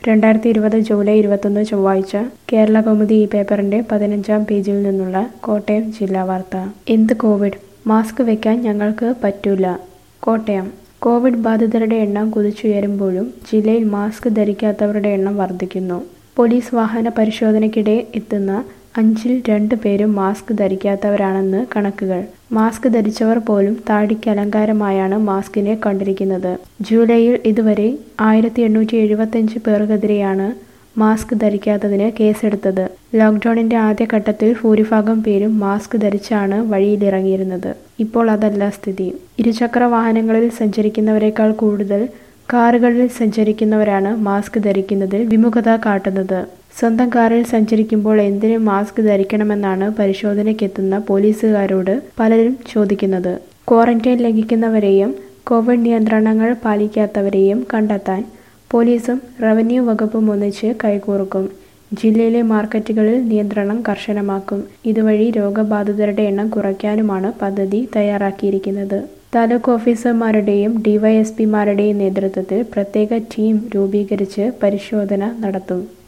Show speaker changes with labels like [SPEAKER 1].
[SPEAKER 1] രണ്ടായിരത്തി ഇരുപത് ജൂലൈ ഇരുപത്തൊന്ന് ചൊവ്വാഴ്ച കേരള കൗമുദി ഈ പേപ്പറിന്റെ പതിനഞ്ചാം പേജിൽ നിന്നുള്ള കോട്ടയം ജില്ലാ വാർത്ത എന്ത് കോവിഡ് മാസ്ക് വെക്കാൻ ഞങ്ങൾക്ക് പറ്റൂല കോട്ടയം കോവിഡ് ബാധിതരുടെ എണ്ണം കുതിച്ചുയരുമ്പോഴും ജില്ലയിൽ മാസ്ക് ധരിക്കാത്തവരുടെ എണ്ണം വർദ്ധിക്കുന്നു പോലീസ് വാഹന പരിശോധനയ്ക്കിടെ എത്തുന്ന അഞ്ചിൽ രണ്ട് പേരും മാസ്ക് ധരിക്കാത്തവരാണെന്ന് കണക്കുകൾ മാസ്ക് ധരിച്ചവർ പോലും താടിക്ക് അലങ്കാരമായാണ് മാസ്കിനെ കണ്ടിരിക്കുന്നത് ജൂലൈയിൽ ഇതുവരെ ആയിരത്തി എണ്ണൂറ്റി എഴുപത്തഞ്ച് പേർക്കെതിരെയാണ് മാസ്ക് ധരിക്കാത്തതിന് കേസെടുത്തത് ലോക്ക്ഡൌണിന്റെ ആദ്യഘട്ടത്തിൽ ഭൂരിഭാഗം പേരും മാസ്ക് ധരിച്ചാണ് വഴിയിലിറങ്ങിയിരുന്നത് ഇപ്പോൾ അതല്ല സ്ഥിതി ഇരുചക്ര വാഹനങ്ങളിൽ സഞ്ചരിക്കുന്നവരെക്കാൾ കൂടുതൽ കാറുകളിൽ സഞ്ചരിക്കുന്നവരാണ് മാസ്ക് ധരിക്കുന്നതിൽ വിമുഖത കാട്ടുന്നത് സ്വന്തം കാറിൽ സഞ്ചരിക്കുമ്പോൾ എന്തിന് മാസ്ക് ധരിക്കണമെന്നാണ് പരിശോധനയ്ക്കെത്തുന്ന പോലീസുകാരോട് പലരും ചോദിക്കുന്നത് ക്വാറന്റൈൻ ലംഘിക്കുന്നവരെയും കോവിഡ് നിയന്ത്രണങ്ങൾ പാലിക്കാത്തവരെയും കണ്ടെത്താൻ പോലീസും റവന്യൂ വകുപ്പും ഒന്നിച്ച് കൈകോർക്കും ജില്ലയിലെ മാർക്കറ്റുകളിൽ നിയന്ത്രണം കർശനമാക്കും ഇതുവഴി രോഗബാധിതരുടെ എണ്ണം കുറയ്ക്കാനുമാണ് പദ്ധതി തയ്യാറാക്കിയിരിക്കുന്നത് താലൂക്ക് ഓഫീസർമാരുടെയും ഡിവൈഎസ്പിമാരുടെയും നേതൃത്വത്തിൽ പ്രത്യേക ടീം രൂപീകരിച്ച് പരിശോധന നടത്തും